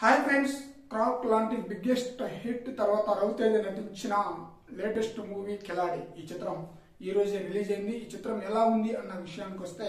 hi friends Krack లాంటి biggest hit తర్వాత రవితేజ నటించిన లేటెస్ట్ మూవీ కిలాడి ఈ చిత్రం ఈ రోజే రిలీజ్ అయింది ఈ చిత్రం ఎలా ఉంది అన్న విషయానికి వస్తే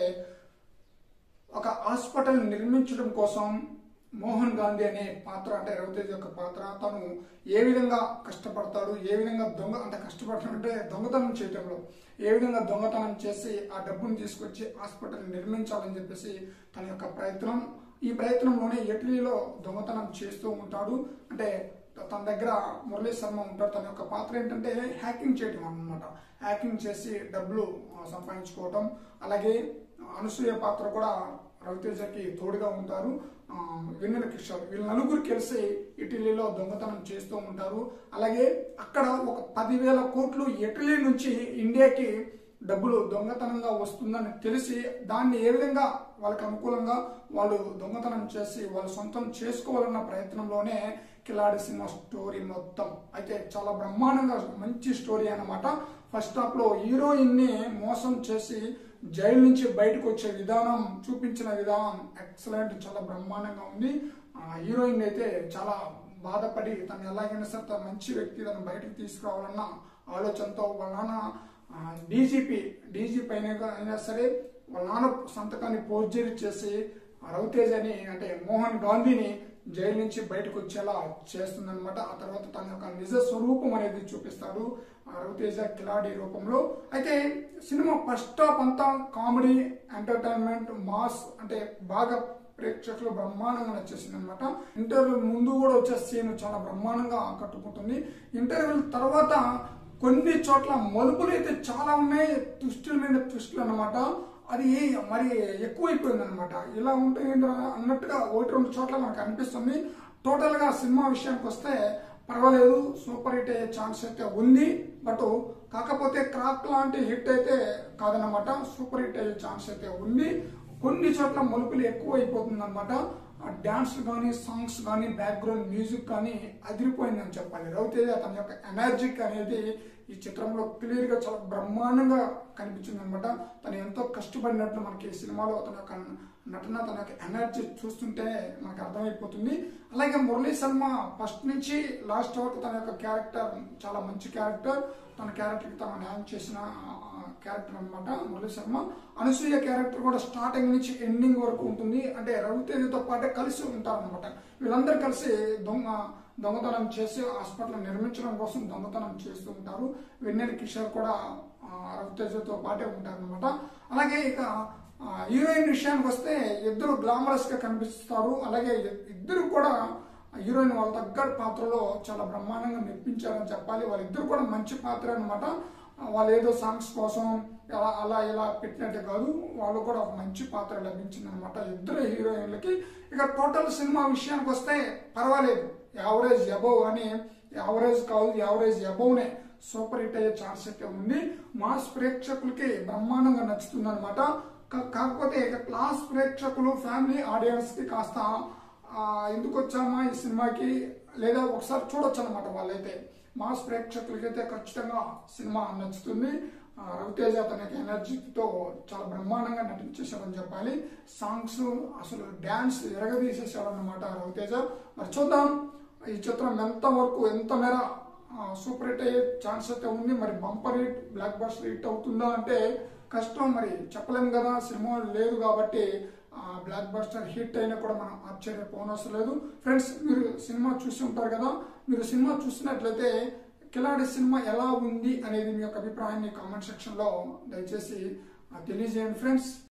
ఒక హాస్పిటల్ నిర్మించడం కోసం మోహన్ గాంధీ అనే పాత్ర అంటే రవితేజ్ యొక్క పాత్ర తను ఏ విధంగా కష్టపడతాడు ఏ విధంగా దొంగ అంటే కష్టపడటం అంటే దొంగతనం చేయటంలో ఏ విధంగా దొంగతనం చేసి ఆ డబ్బును తీసుకొచ్చి హాస్పిటల్ నిర్మించాలని చెప్పేసి తన యొక్క ప్రయత్నం ఈ ప్రయత్నంలోనే ఇటలీలో దొంగతనం చేస్తూ ఉంటాడు అంటే తన దగ్గర మురళీ శర్మ ఉంటాడు తన యొక్క పాత్ర ఏంటంటే హ్యాకింగ్ చేయటం అన్నమాట హ్యాకింగ్ చేసి డబ్బులు ఆ, సంపాదించుకోవటం అలాగే అనసూయ పాత్ర కూడా రవితేజకి తోడుగా ఉంటారు ఆ, వెన్నెల కిషోర్ వీళ్ళు నలుగురు కలిసి ఇటలీలో దొంగతనం చేస్తూ ఉంటారు అలాగే అక్కడ ఒక పదివేల కోట్లు ఇటలీ నుంచి ఇండియాకి డబ్బులు దొంగతనంగా వస్తుందని తెలిసి దాన్ని ఏ విధంగా వాళ్ళకి అనుకూలంగా వాళ్ళు దొంగతనం చేసి వాళ్ళు సొంతం చేసుకోవాలన్న ప్రయత్నంలోనే కిలాడి సినిమా స్టోరీ మొత్తం అయితే చాలా బ్రహ్మాండంగా మంచి స్టోరీ అన్నమాట ఫస్ట్ హాఫ్ లో హీరోయిన్ ని మోసం చేసి జైలు నుంచి బయటకు వచ్చే విధానం చూపించిన విధానం ఎక్సలెంట్ చాలా బ్రహ్మాండంగా ఉంది ఆ హీరోయిన్ అయితే చాలా బాధపడి తను ఎలాగైనా సరే తన మంచి వ్యక్తి తను బయటకు తీసుకురావాలన్న ఆలోచనతో వాళ్ళ నాన్న డీజీపీ డీజీపీ అయినా అయినా సరే వాళ్ళ నాన్న సంతకాన్ని పోర్జరీ చేసి ఆ రవితేజ్ అని అంటే మోహన్ గాంధీని జైలు నుంచి బయటకు వచ్చేలా చేస్తుందన్నమాట ఆ తర్వాత తన యొక్క నిజ స్వరూపం అనేది చూపిస్తాడు ఆ రవితేజ కిలాడి రూపంలో అయితే సినిమా ఫస్ట్ హాఫ్ అంతా కామెడీ ఎంటర్టైన్మెంట్ మాస్ అంటే బాగా ప్రేక్షకులు బ్రహ్మాండంగా నచ్చేసింది అనమాట ఇంటర్వ్యూ ముందు కూడా వచ్చే సీన్ చాలా బ్రహ్మాండంగా ఆకట్టుకుంటుంది ఇంటర్వ్యూ తర్వాత కొన్ని చోట్ల మలుపులు అయితే చాలా ఉన్నాయి ట్విస్టుల మీద ట్విస్టులు అన్నమాట అది మరి ఎక్కువైపోయింది అనమాట ఇలా ఉంటే ఏంటో అన్నట్టుగా ఒకటి రెండు చోట్ల మనకు అనిపిస్తుంది టోటల్ గా సినిమా విషయానికి వస్తే పర్వాలేదు సూపర్ హిట్ అయ్యే ఛాన్స్ అయితే ఉంది బట్ కాకపోతే క్రాక్ లాంటి హిట్ అయితే కాదనమాట సూపర్ హిట్ అయ్యే ఛాన్స్ అయితే ఉంది కొన్ని చోట్ల మలుపులు ఎక్కువ అయిపోతుంది అనమాట డాన్స్ కానీ సాంగ్స్ కానీ బ్యాక్గ్రౌండ్ మ్యూజిక్ కానీ అదిరిపోయిందని చెప్పాలి రవితేజ తన యొక్క ఎనర్జిక్ అనేది ఈ చిత్రంలో క్లియర్ గా చాలా బ్రహ్మాండంగా కనిపించింది అనమాట తను ఎంతో కష్టపడినట్లు మనకి ఈ సినిమాలో తన యొక్క నటన తన యొక్క ఎనర్జీ చూస్తుంటే మనకు అర్థమైపోతుంది అలాగే మురళీ శర్మ ఫస్ట్ నుంచి లాస్ట్ వరకు తన యొక్క క్యారెక్టర్ చాలా మంచి క్యారెక్టర్ తన క్యారెక్టర్కి తను న్యాయం చేసిన క్యారెక్టర్ అన్నమాట మురళీ శర్మ అనసూయ క్యారెక్టర్ కూడా స్టార్టింగ్ నుంచి ఎండింగ్ వరకు ఉంటుంది అంటే రవితేజతో పాటే కలిసి ఉంటారు అనమాట వీళ్ళందరూ కలిసి దొంగ దొంగతనం చేసి హాస్పిటల్ నిర్మించడం కోసం దొంగతనం చేస్తూ ఉంటారు వెన్నెల కిషోర్ కూడా ఆ, రవితేజతో పాటే ఉంటారు అనమాట అలాగే ఇక ఆ, హీరోయిన్ విషయానికి వస్తే ఇద్దరు గ్లామరస్ గా కనిపిస్తారు అలాగే ఇద్దరు కూడా హీరోయిన్ వాళ్ళ తగ్గ పాత్రలో చాలా బ్రహ్మాండంగా మెప్పించారని చెప్పాలి వాళ్ళిద్దరు కూడా మంచి పాత్ర అనమాట వాళ్ళు ఏదో సాంగ్స్ కోసం అలా అలా ఇలా పెట్టినట్టు కాదు వాళ్ళు కూడా ఒక మంచి పాత్ర లభించింది అనమాట ఇద్దరు హీరోయిన్లకి ఇక టోటల్ సినిమా విషయానికి వస్తే పర్వాలేదు యావరేజ్ అబౌవ్ అని యావరేజ్ కాదు యావరేజ్ అబౌవ్నే సూపర్ హిట్ అయ్యే ఛాన్స్ అయితే ఉంది మాస్ ప్రేక్షకులకి బ్రహ్మాండంగా నచ్చుతుంది అనమాట కాకపోతే ఇక క్లాస్ ప్రేక్షకులు ఫ్యామిలీ ఆడియన్స్ కి కాస్త ఆ, ఎందుకు వచ్చామా ఈ సినిమాకి లేదా ఒకసారి చూడొచ్చు అనమాట వాళ్ళైతే మాస్ ప్రేక్షకులకైతే ఖచ్చితంగా సినిమా నచ్చుతుంది ఆ, రవితేజ తనకి ఎనర్జీతో చాలా బ్రహ్మాండంగా నటించేశాడని చెప్పాలి సాంగ్స్ అసలు డ్యాన్స్ ఎరగదీసేసాడు అనమాట రవితేజ మరి చూద్దాం ఈ చిత్రం ఎంత వరకు ఎంత మేర ఆ, సూపర్ హిట్ అయ్యే ఛాన్స్ అయితే ఉంది మరి bumper hit blockbuster hit అవుతుందా అంటే కష్టం మరి చెప్పలేం కదా సినిమా లేదు కాబట్టి ఆ, బ్లాక్ బస్టర్ హిట్ అయినా కూడా మనం ఆశ్చర్యపోనవసరం లేదు ఫ్రెండ్స్ మీరు సినిమా చూసి ఉంటారు కదా మీరు సినిమా చూసినట్లయితే కిలాడి సినిమా ఎలా ఉంది అనేది మీ యొక్క అభిప్రాయాన్ని కామెంట్ సెక్షన్ లో దయచేసి ఆ, తెలియజేయండి ఫ్రెండ్స్